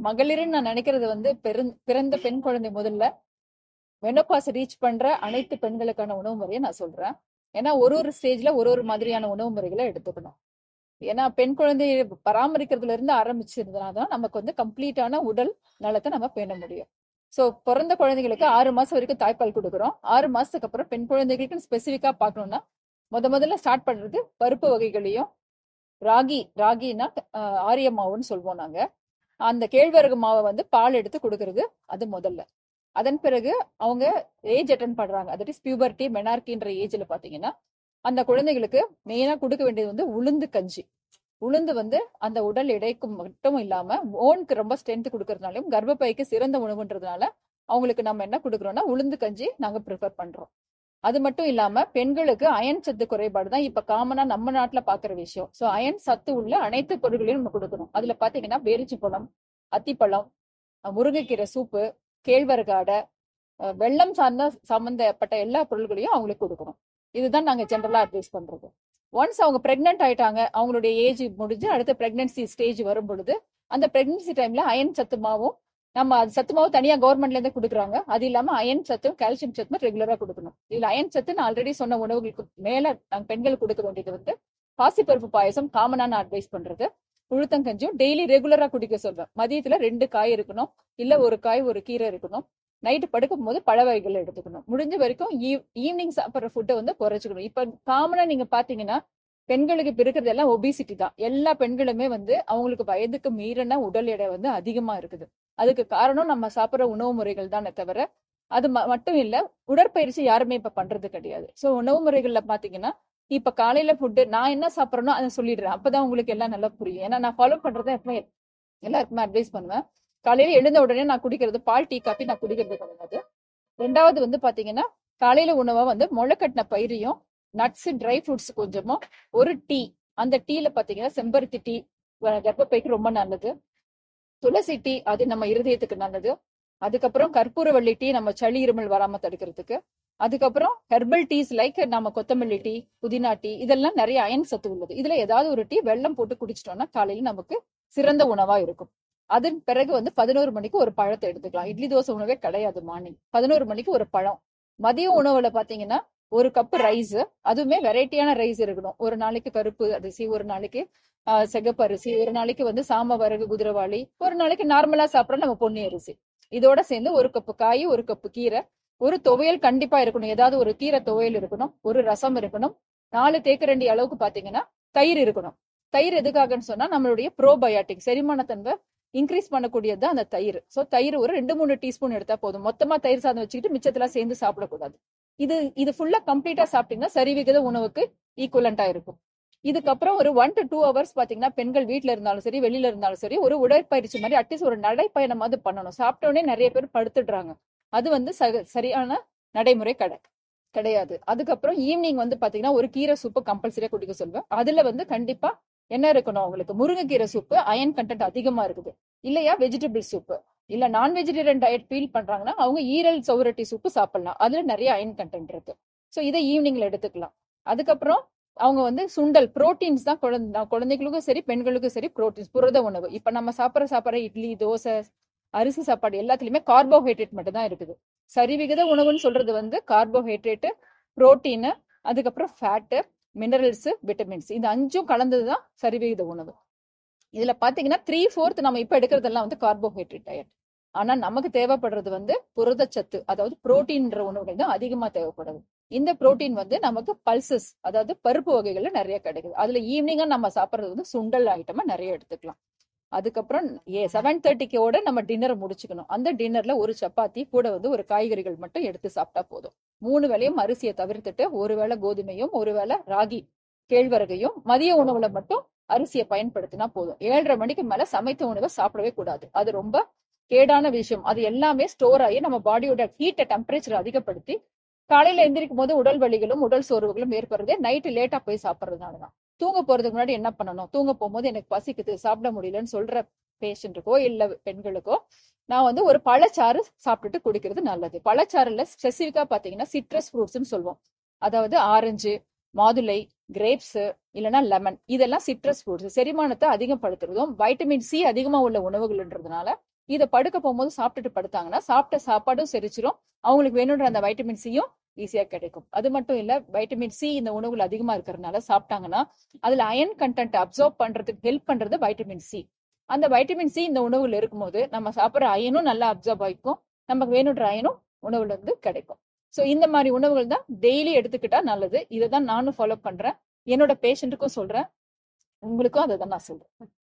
மகளிர்னு நான் நினைக்கிறது வந்து பெருந்- பிறந்த பெண் குழந்தை முதல்ல மெனோபாஸ் ரீச் பண்ற அனைத்து பெண்களுக்கான உணவு முறையை நான் சொல்றேன் ஏன்னா ஒரு ஒரு ஸ்டேஜ்ல ஒரு ஒரு மாதிரியான உணவு முறைகளை எடுத்துக்கணும் ஏன்னா பெண் குழந்தையை பராமரிக்கிறதுல இருந்து ஆரம்பிச்சிருந்தா தான் நமக்கு வந்து கம்ப்ளீட்டான உடல் நலத்தை நம்ம பேண முடியும் ஸோ பிறந்த குழந்தைகளுக்கு ஆறு மாசம் வரைக்கும் தாய்ப்பால் கொடுக்குறோம் ஆறு மாசத்துக்கு அப்புறம் பெண் குழந்தைகளுக்கு ஸ்பெசிஃபிக்கா பார்க்கணும்னா முத முதல்ல ஸ்டார்ட் பண்றது பருப்பு வகைகளையும் ராகி ராகினா ஆஹ், ஆரிய மாவுன்னு சொல்லுவோம் நாங்க அந்த கேழ்வரகு மாவை வந்து பால் எடுத்து கொடுக்கறது அது முதல்ல அதன் பிறகு அவங்க ஏஜ் அட்டன் பண்றாங்க தட் இஸ் பியூபர்ட்டி மெனார்கின்ற ஏஜ்ல பாத்தீங்கன்னா அந்த குழந்தைகளுக்கு மெயினா கொடுக்க வேண்டியது வந்து உளுந்து கஞ்சி உளுந்து வந்து அந்த உடல் எடைக்கு மட்டும் இல்லாம ஓனுக்கு ரொம்ப ஸ்ட்ரென்த் கொடுக்கறதுனாலையும் கர்ப்பப்பைக்கு சிறந்த உணவுன்றதுனால அவங்களுக்கு நம்ம என்ன கொடுக்குறோம்னா உளுந்து கஞ்சி நாங்க ப்ரிஃபர் பண்றோம் அது மட்டும் இல்லாம பெண்களுக்கு அயன் சத்து குறைபாடு தான் இப்ப காமனா நம்ம நாட்டுல பாக்குற விஷயம் சோ அயன் சத்து உள்ள அனைத்து பொருட்களையும் நம்ம கொடுக்கணும் அதுல பாத்தீங்கன்னா பேரிச்சி பழம் அத்திப்பழம் அஹ் முருங்கைக்கீரை சூப்பு கேழ்வரகு அடை அஹ் வெள்ளம் சார்ந்த சம்பந்தப்பட்ட எல்லா பொருட்களையும் அவங்களுக்கு கொடுக்கணும் இதுதான் நாங்க ஜென்ரலா அட்வைஸ் பண்றது ஒன்ஸ் அவங்க பிரெக்னென்ட் ஆயிட்டாங்க அவங்களுடைய ஏஜ் முடிஞ்சு அடுத்த பிரெக்னன்சி ஸ்டேஜ் வரும் பொழுது அந்த பிரெக்னன்சி டைம்ல அயன் சத்து மாவும் நம்ம அது சத்து மாவு தனியா கவர்மெண்ட்ல இருந்து கொடுக்குறாங்க அது இல்லாம அயன் சத்தும் கால்சியம் சத்தும் ரெகுலரா கொடுக்கணும் இதுல அயன் சத்து நான் ஆல்ரெடி சொன்ன உணவுகளுக்கு மேல நாங்க பெண்களுக்கு கொடுக்க வேண்டியது வந்து பாசிப்பருப்பு பாயசம் காமனா நான் அட்வைஸ் பண்றது உளுத்தங்கஞ்சும் டெய்லி ரெகுலரா குடிக்க சொல்றேன் மதியத்துல ரெண்டு காய் இருக்கணும் இல்ல ஒரு காய் ஒரு கீரை இருக்கணும் நைட்டு படுக்கும் போது பழ வகைகள் எடுத்துக்கணும் முடிஞ்ச வரைக்கும் ஈவினிங் சாப்பிட்ற ஃபுட்டை வந்து குறைச்சிக்கணும் இப்ப காமனா நீங்க பாத்தீங்கன்னா பெண்களுக்கு இப்ப இருக்கிறது எல்லாம் ஒபிசிட்டி தான் எல்லா பெண்களுமே வந்து அவங்களுக்கு வயதுக்கு மீறின உடல் எடை வந்து அதிகமா இருக்குது அதுக்கு காரணம் நம்ம சாப்பிட்ற உணவு முறைகள் தானே தவிர அது ம- மட்டும் இல்ல உடற்பயிற்சி யாருமே இப்ப பண்றது கிடையாது சோ உணவு முறைகள்ல பாத்தீங்கன்னா இப்ப காலையில ஃபுட்டு நான் என்ன சாப்பிட்றேனோ அதை சொல்லிடுறேன் அப்பதான் உங்களுக்கு எல்லாம் நல்லா புரியும் ஏன்னா நான் ஃபாலோ பண்றதை எப்பவுமே எல்லாருக்குமே அட்வைஸ் பண்ணுவேன் காலையில எழுந்த உடனே நான் குடிக்கிறது பால் டீ காபி நான் குடிக்கிறது கிடையாது ரெண்டாவது வந்து பாத்தீங்கன்னா காலையில உணவா வந்து முளைக்கட்டின பயிரையும் நட்ஸ் ட்ரை ஃப்ரூட்ஸ் கொஞ்சமும் ஒரு டீ அந்த டீல பாத்தீங்கன்னா செம்பருத்தி டீ கர்ப்பப்பைக்கு ரொம்ப நல்லது துளசி டீ அது நம்ம இருதயத்துக்கு நல்லது அதுக்கப்புறம் கற்பூரவள்ளி டீ நம்ம சளி இருமல் வராம தடுக்கிறதுக்கு அதுக்கப்புறம் ஹெர்பல் டீஸ் லைக் நம்ம கொத்தமல்லி டீ புதினா டீ இதெல்லாம் நிறைய அயன் சத்து உள்ளது இதுல ஏதாவது ஒரு டீ வெல்லம் போட்டு குடிச்சிட்டோம்னா காலையில நமக்கு சிறந்த உணவா இருக்கும் அதன் பிறகு வந்து பதினோரு மணிக்கு ஒரு பழத்தை எடுத்துக்கலாம் இட்லி தோசை உணவே கிடையாது மார்னிங் பதினோரு மணிக்கு ஒரு பழம் மதிய உணவுல பாத்தீங்கன்னா ஒரு கப் ரைஸ் அதுவுமே வெரைட்டியான ரைஸ் இருக்கணும் ஒரு நாளைக்கு கருப்பு அரிசி ஒரு நாளைக்கு ஆஹ், சிகப்பு அரிசி ஒரு நாளைக்கு வந்து சாம வரகு குதிரவாளி ஒரு நாளைக்கு நார்மலா சாப்பிட்ற நம்ம பொன்னி அரிசி இதோட சேர்ந்து ஒரு கப்பு காய் ஒரு கப்பு கீரை ஒரு துவையல் கண்டிப்பா இருக்கணும் ஏதாவது ஒரு கீரை துவையல் இருக்கணும் ஒரு ரசம் இருக்கணும் நாலு தேக்கரண்டி அளவுக்கு பாத்தீங்கன்னா தயிர் இருக்கணும் தயிர் எதுக்காகன்னு சொன்னா நம்மளுடைய ப்ரோபயாட்டிக் செரிமானத்தன்மை இன்க்ரீஸ் பண்ணக்கூடியது தான் அந்த தயிர் சோ தயிர் ஒரு ரெண்டு மூணு டீஸ்பூன் எடுத்தா போதும் மொத்தமா தயிர் சாதம் வச்சுக்கிட்டு மிச்சத்தெல்லாம் சேர்ந்து சாப்பிடக்கூடாது இது இது ஃபுல்லா கம்ப்ளீட்டா சாப்பிட்டீங்கன்னா சரிவிகித உணவுக்கு ஈக்குவலண்டா இருக்கும் இதுக்கப்புறம் ஒரு ஒன் டு டூ ஹவர்ஸ் பாத்தீங்கன்னா பெண்கள் வீட்ல இருந்தாலும் சரி வெளியில இருந்தாலும் சரி ஒரு உடற்பயிற்சி மாதிரி அட்லீஸ்ட் ஒரு நடைப்பயணமாவது பண்ணணும் சாப்பிட்ட உடனே நிறைய பேர் படுத்துடுறாங்க அது வந்து சக- சரியான நடைமுறை கடை கிடையாது அதுக்கப்புறம் ஈவினிங் வந்து பாத்தீங்கன்னா ஒரு கீரை சூப்பு கம்பல்சரியா குடிக்க சொல்லுவேன் அதுல வந்து கண்டிப்பா என்ன இருக்கணும் உங்களுக்கு முருங்கைக்கீரை சூப்பு அயன் கண்டென்ட் அதிகமா இருக்குது இல்லையா வெஜிடபிள் சூப்பு இல்ல நான் வெஜிடேரியன் டயட் ஃபீல் பண்றாங்கன்னா அவங்க ஈரல் சௌரட்டி சூப்பு சாப்பிடலாம் அதுல நிறைய அயன் கண்டென்ட் இருக்கு ஸோ இதை ஈவினிங்ல எடுத்துக்கலாம் அதுக்கப்புறம் அவங்க வந்து சுண்டல் புரோட்டீன்ஸ் தான் குழந்தை குழந்தைகளுக்கும் சரி பெண்களுக்கும் சரி புரோட்டீன்ஸ் புரத உணவு இப்ப நம்ம சாப்பிட்ற சாப்பிட்ற இட்லி தோசை அரிசி சாப்பாடு எல்லாத்துலயுமே கார்போஹைட்ரேட் மட்டும் தான் இருக்குது சரிவிகித உணவுன்னு சொல்றது வந்து கார்போஹைட்ரேட்டு புரோட்டீன் அதுக்கப்புறம் ஃபேட்டு மினரல்ஸ் விட்டமின்ஸ் இந்த அஞ்சும் கலந்ததுதான் சரிவிகித உணவு இதுல பாத்தீங்கன்னா த்ரீ ஃபோர்த் நம்ம இப்ப எடுக்கிறதெல்லாம் வந்து கார்போஹைட்ரேட் டயட் ஆனா நமக்கு தேவைப்படுறது வந்து புரதச்சத்து அதாவது புரோட்டீன்ற உணவுகள் தான் அதிகமா தேவைப்படுது இந்த புரோட்டீன் வந்து நமக்கு பல்சஸ் அதாவது பருப்பு வகைகள்ல நிறைய கிடைக்குது அதுல ஈவினிங்கா நம்ம சாப்பிடுறது வந்து சுண்டல் ஐட்டமா நிறைய எடுத்துக்கலாம் அதுக்கப்புறம் ஏ செவன் தேர்ட்டிக்கோட நம்ம டின்னர் முடிச்சுக்கணும் அந்த டின்னர்ல ஒரு சப்பாத்தி கூட வந்து ஒரு காய்கறிகள் மட்டும் எடுத்து சாப்பிட்டா போதும் மூணு வேளையும் அரிசியை தவிர்த்துட்டு ஒரு வேளை கோதுமையும் ஒரு வேளை ராகி கேழ்வரகையும் மதிய உணவுல மட்டும் அரிசியை பயன்படுத்தினா போதும் ஏழரை மணிக்கு மேல சமைத்த உணவை சாப்பிடவே கூடாது அது ரொம்ப கேடான விஷயம் அது எல்லாமே ஸ்டோர் ஆகி நம்ம பாடியோட ஹீட்டை டெம்பரேச்சர் அதிகப்படுத்தி காலையில எந்திரிக்கும் போது உடல் வலிகளும் உடல் சோர்வுகளும் ஏற்படுறதே நைட்டு லேட்டா போய் சாப்பிட்றதுனாலதான் தூங்க போறதுக்கு முன்னாடி என்ன பண்ணணும் தூங்க போகும்போது எனக்கு பசிக்குது சாப்பிட முடியலன்னு சொல்ற பேஷண்ட்டுக்கோ இல்ல பெண்களுக்கோ நான் வந்து ஒரு பழச்சாறு சாப்பிட்டுட்டு குடிக்கிறது நல்லது பழச்சாறுல ஸ்பெசிஃபிக்கா பாத்தீங்கன்னா சிட்ரஸ் ஃப்ரூட்ஸ்னு சொல்லுவோம் அதாவது ஆரஞ்சு மாதுளை கிரேப்ஸ் இல்லைன்னா லெமன் இதெல்லாம் சிட்ரஸ் ஃப்ரூட்ஸ் செரிமானத்தை அதிகப்படுத்துறதும் வைட்டமின் சி அதிகமா உள்ள உணவுகள்ன்றதுனால இதை படுக்க போகும்போது சாப்பிட்டுட்டு படுத்தாங்கன்னா சாப்பிட்ட சாப்பாடும் செரிச்சிரும் அவங்களுக்கு வேணுன்ற அந்த வைட்டமின் சியும் ஈஸியா கிடைக்கும் அது மட்டும் இல்ல வைட்டமின் சி இந்த உணவுல அதிகமா இருக்கிறதுனால சாப்பிட்டாங்கன்னா அதுல அயன் கண்டென்ட் அப்சர்வ் பண்றதுக்கு ஹெல்ப் பண்றது வைட்டமின் சி அந்த வைட்டமின் சி இந்த உணவுல இருக்கும்போது நம்ம சாப்பிட்ற அயனும் நல்லா அப்சர்வ் ஆயிக்கும் நமக்கு வேணுன்ற அயனும் உணவுல இருந்து கிடைக்கும் ஸோ இந்த மாதிரி உணவுகள் தான் டெய்லி எடுத்துக்கிட்டா நல்லது இதை தான் நானும் ஃபாலோ பண்றேன் என்னோட பேஷண்ட்டுக்கும் சொல்றேன் உங்களுக்கும் அதை தான் நான் சொல்றேன்